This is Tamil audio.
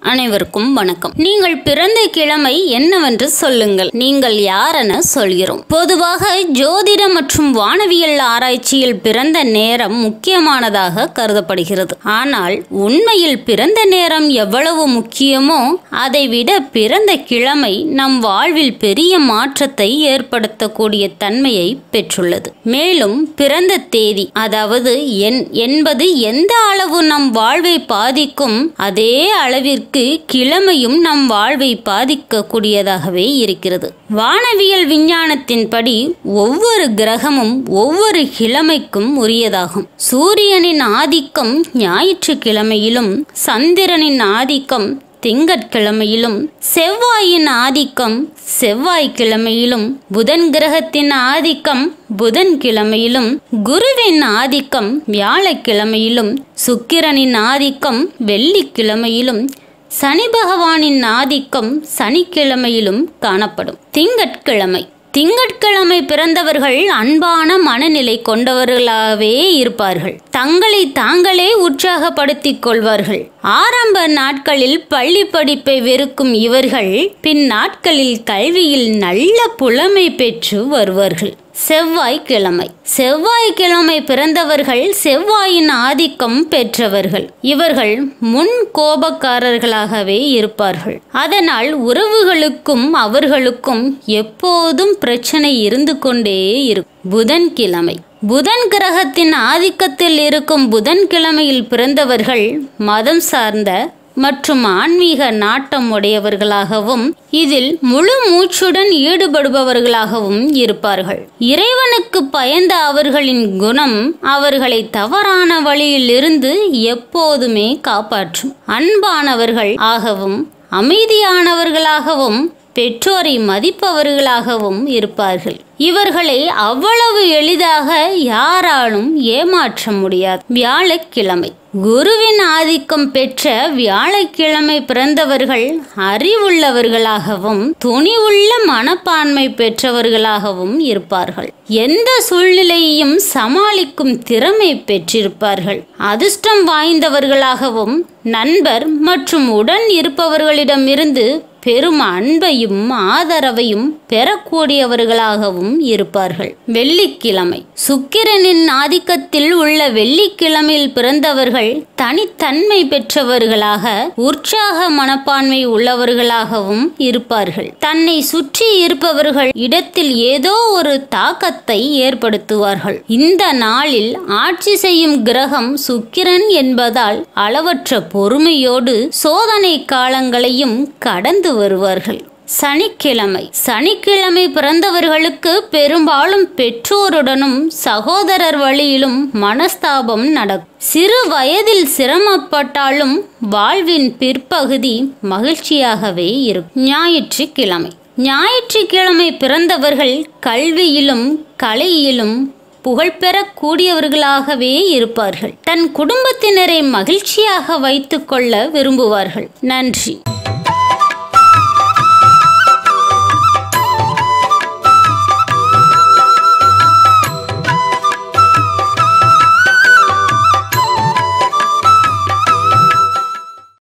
அனைவருக்கும் வணக்கம் நீங்கள் பிறந்த கிழமை என்னவென்று சொல்லுங்கள் நீங்கள் யாரென சொல்கிறோம் பொதுவாக ஜோதிட மற்றும் வானவியல் ஆராய்ச்சியில் பிறந்த நேரம் முக்கியமானதாக கருதப்படுகிறது ஆனால் உண்மையில் பிறந்த நேரம் எவ்வளவு முக்கியமோ அதைவிட பிறந்த கிழமை நம் வாழ்வில் பெரிய மாற்றத்தை ஏற்படுத்தக்கூடிய தன்மையை பெற்றுள்ளது மேலும் பிறந்த தேதி அதாவது எண் என்பது எந்த அளவு நம் வாழ்வை பாதிக்கும் அதே அளவிற்கு கிழமையும் நம் வாழ்வை பாதிக்கக்கூடியதாகவே இருக்கிறது வானவியல் விஞ்ஞானத்தின்படி ஒவ்வொரு கிரகமும் ஒவ்வொரு கிழமைக்கும் உரியதாகும் சூரியனின் ஆதிக்கம் ஞாயிற்றுக்கிழமையிலும் சந்திரனின் ஆதிக்கம் திங்கட்கிழமையிலும் செவ்வாயின் ஆதிக்கம் செவ்வாய்க்கிழமையிலும் புதன் கிரகத்தின் ஆதிக்கம் புதன்கிழமையிலும் குருவின் ஆதிக்கம் வியாழக்கிழமையிலும் சுக்கிரனின் ஆதிக்கம் வெள்ளிக்கிழமையிலும் சனி பகவானின் ஆதிக்கம் சனிக்கிழமையிலும் காணப்படும் திங்கட்கிழமை திங்கட்கிழமை பிறந்தவர்கள் அன்பான மனநிலை கொண்டவர்களாகவே இருப்பார்கள் தங்களை தாங்களே உற்சாகப்படுத்திக் கொள்வார்கள் ஆரம்ப நாட்களில் பள்ளி படிப்பை வெறுக்கும் இவர்கள் பின் நாட்களில் கல்வியில் நல்ல புலமை பெற்று வருவார்கள் செவ்வாய்க்கிழமை செவ்வாய்க்கிழமை பிறந்தவர்கள் செவ்வாயின் ஆதிக்கம் பெற்றவர்கள் இவர்கள் முன் கோபக்காரர்களாகவே இருப்பார்கள் அதனால் உறவுகளுக்கும் அவர்களுக்கும் எப்போதும் பிரச்சனை இருந்து கொண்டே இருக்கும் புதன்கிழமை புதன் கிரகத்தின் ஆதிக்கத்தில் இருக்கும் புதன்கிழமையில் பிறந்தவர்கள் மதம் சார்ந்த மற்றும் ஆன்மீக நாட்டம் உடையவர்களாகவும் இதில் முழு மூச்சுடன் ஈடுபடுபவர்களாகவும் இருப்பார்கள் இறைவனுக்கு பயந்த அவர்களின் குணம் அவர்களை தவறான வழியில் இருந்து எப்போதுமே காப்பாற்றும் அன்பானவர்கள் ஆகவும் அமைதியானவர்களாகவும் பெற்றோரை மதிப்பவர்களாகவும் இருப்பார்கள் இவர்களை அவ்வளவு எளிதாக யாராலும் ஏமாற்ற முடியாது வியாழக்கிழமை குருவின் ஆதிக்கம் பெற்ற வியாழக்கிழமை பிறந்தவர்கள் அறிவுள்ளவர்களாகவும் துணிவுள்ள மனப்பான்மை பெற்றவர்களாகவும் இருப்பார்கள் எந்த சூழ்நிலையையும் சமாளிக்கும் திறமை பெற்றிருப்பார்கள் அதிர்ஷ்டம் வாய்ந்தவர்களாகவும் நண்பர் மற்றும் உடன் இருப்பவர்களிடமிருந்து பெரும் அன்பையும் ஆதரவையும் பெறக்கூடியவர்களாகவும் இருப்பார்கள் வெள்ளிக்கிழமை சுக்கிரனின் ஆதிக்கத்தில் உள்ள வெள்ளிக்கிழமையில் பிறந்தவர்கள் தனித்தன்மை பெற்றவர்களாக உற்சாக மனப்பான்மை உள்ளவர்களாகவும் இருப்பார்கள் தன்னை சுற்றி இருப்பவர்கள் இடத்தில் ஏதோ ஒரு தாக்கத்தை ஏற்படுத்துவார்கள் இந்த நாளில் ஆட்சி செய்யும் கிரகம் சுக்கிரன் என்பதால் அளவற்ற பொறுமையோடு சோதனை காலங்களையும் கடந்து வருவார்கள் சனிக்கிழமை சனிக்கிழமை பிறந்தவர்களுக்கு பெரும்பாலும் பெற்றோருடனும் சகோதரர் வழியிலும் மனஸ்தாபம் நடக்கும் சிறு வயதில் சிரமப்பட்டாலும் வாழ்வின் பிற்பகுதி மகிழ்ச்சியாகவே இருக்கும் ஞாயிற்றுக்கிழமை ஞாயிற்றுக்கிழமை பிறந்தவர்கள் கல்வியிலும் கலையிலும் புகழ்பெறக்கூடியவர்களாகவே இருப்பார்கள் தன் குடும்பத்தினரை மகிழ்ச்சியாக வைத்துக்கொள்ள விரும்புவார்கள் நன்றி